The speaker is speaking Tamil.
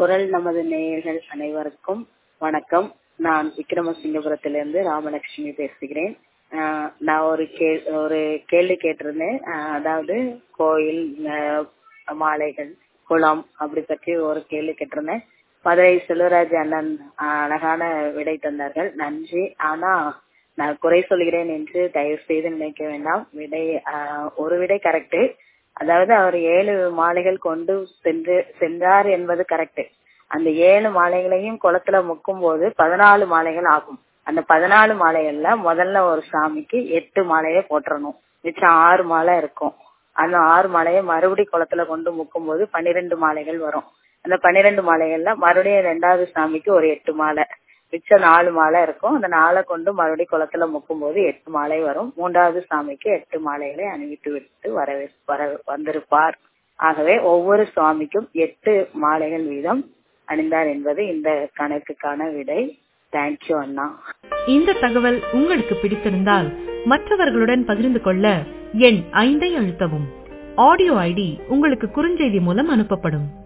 குரல் நமது நேயர்கள் அனைவருக்கும் வணக்கம் நான் விக்ரமசிங்கபுரத்திலிருந்து ராமலட்சுமி பேசுகிறேன் ஆஹ் நான் ஒரு கே ஒரு கேள்வி கேட்டிருந்தேன் ஆஹ் அதாவது கோயில் ஆஹ் மாலைகள் குளம் அப்படி பற்றி ஒரு கேள்வி கேட்டிருந்தேன் மதுரை செல்வராஜ் அண்ணன் ஆஹ் அழகான விடை தந்தார்கள் நன்றி ஆனா நான் குறை சொல்கிறேன் என்று தயவு செய்து நினைக்க வேண்டாம் விடை ஆஹ் ஒரு விடை கரெக்ட் அதாவது அவர் ஏழு மாலைகள் கொண்டு சென்று சென்றார் என்பது கரெக்ட் அந்த ஏழு மாலைகளையும் குளத்துல முக்கும் போது பதினாலு மாலைகள் ஆகும் அந்த பதினாலு மாலைகள்ல முதல்ல ஒரு சாமிக்கு எட்டு மாலையை போட்டுறணும் மிச்சம் ஆறு மாலை இருக்கும் அந்த ஆறு மாலையை மறுபடி குளத்துல கொண்டு முக்கும் போது பன்னிரெண்டு மாலைகள் வரும் அந்த பன்னிரெண்டு மாலைகள்ல மறுபடியும் ரெண்டாவது சாமிக்கு ஒரு எட்டு மாலை மிச்சம் நாலு மாலை இருக்கும் அந்த நாளை கொண்டு மறுபடியும் குளத்துல முக்கும் போது எட்டு மாலை வரும் மூன்றாவது சாமிக்கு எட்டு மாலைகளை அணிவித்து விட்டு வர வர வந்திருப்பார் ஆகவே ஒவ்வொரு சுவாமிக்கும் எட்டு மாலைகள் வீதம் அணிந்தார் என்பது இந்த கணக்குக்கான விடை தேங்க்யூ அண்ணா இந்த தகவல் உங்களுக்கு பிடித்திருந்தால் மற்றவர்களுடன் பகிர்ந்து கொள்ள எண் ஐந்தை அழுத்தவும் ஆடியோ ஐடி உங்களுக்கு குறுஞ்செய்தி மூலம் அனுப்பப்படும்